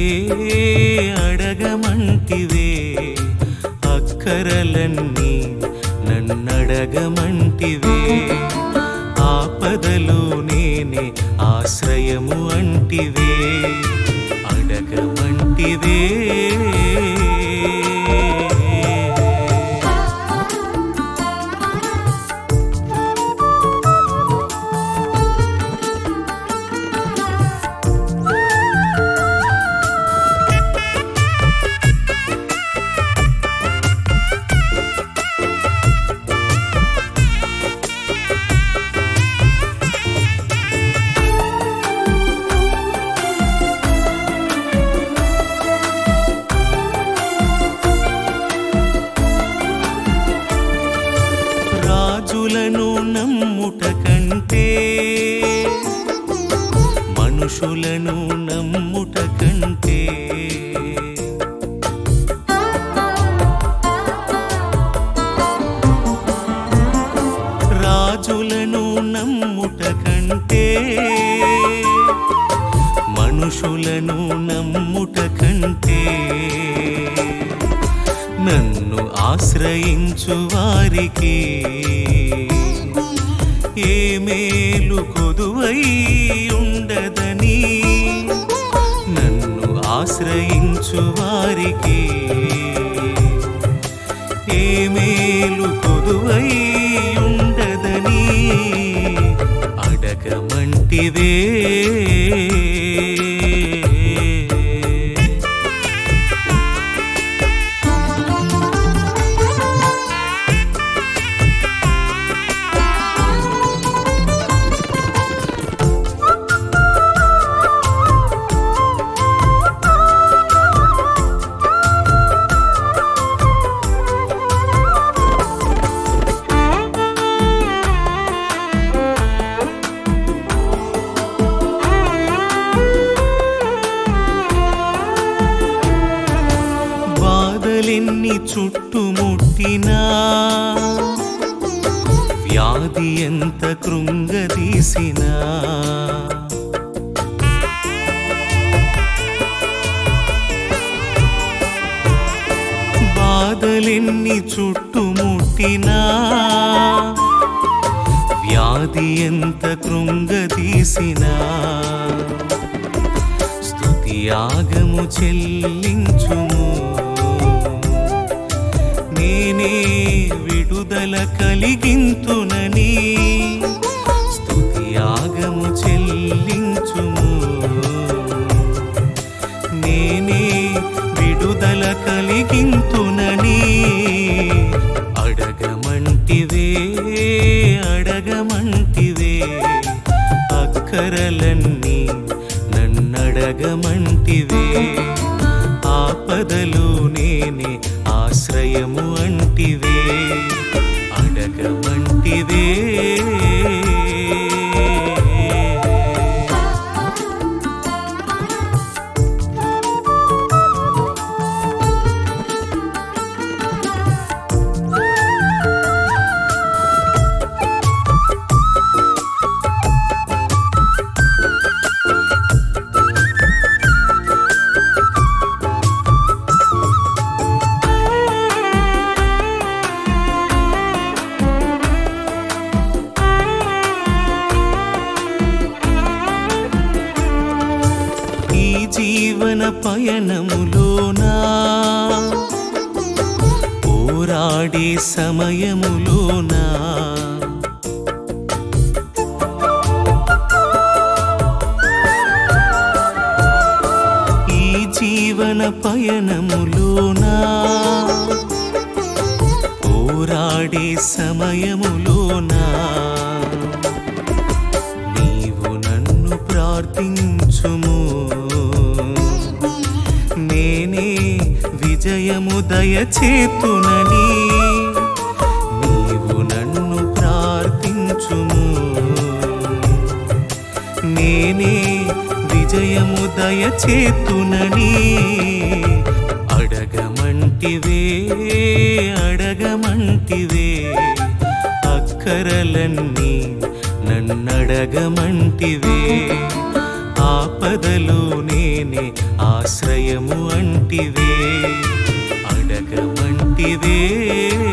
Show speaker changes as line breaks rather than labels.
అడగమంటివే అక్కరలన్నీ నన్నడగమంటివే ఆపదలో నేనే ఆశ్రయము అంటివే అడగమంటివే రాజులను నమ్ముట కంటే మనుషులను నమ్ముట కంటే రాజులను నమ్ముట కంటే మనుషులను నమ్ముట కంటే నన్ను ఆశ్రయించు వారికి ఏ మేలు కొదువై ఉండదని నన్ను ఆశ్రయించు వారికి ఏ మేలు కొదువై ఉండదని అడగమంటివే బాధలెన్ని చుట్టుముట్టినా వ్యాధి ఎంత కృంగదీసినా బాధలెన్ని చుట్టుముట్టినా వ్యాధి ఎంత కృంగదీసినా స్తుతియాగము చెల్లించుము నేనే విడుదల కలిగింతునని స్తుతియాగము చెల్లించుము నేనే విడుదల కలిగింతునని అడగమంటివే అడగమంటివే అక్కరలన్నీ నన్నడగమంటివే ఆపదలు నేనే ఆశ్రయము అంటివే అడగమంటివే ఈ జీవన పయనములోనా పోరాడే సమయములోనా ఈ జీవన పయనములోనా పోరాడే సమయములోనా నీవు నన్ను ప్రార్థించుము నేనే విజయము దయచేతునని నీవు నన్ను ప్రార్థించుము నేనే విజయము దయచేతునని అడగమంటివే అడగమంటివే అక్కరలన్నీ నన్నడగమంటివే ఆపదలో నేనే నేనే ఆశ్రయము అంటివే అడగమంటివే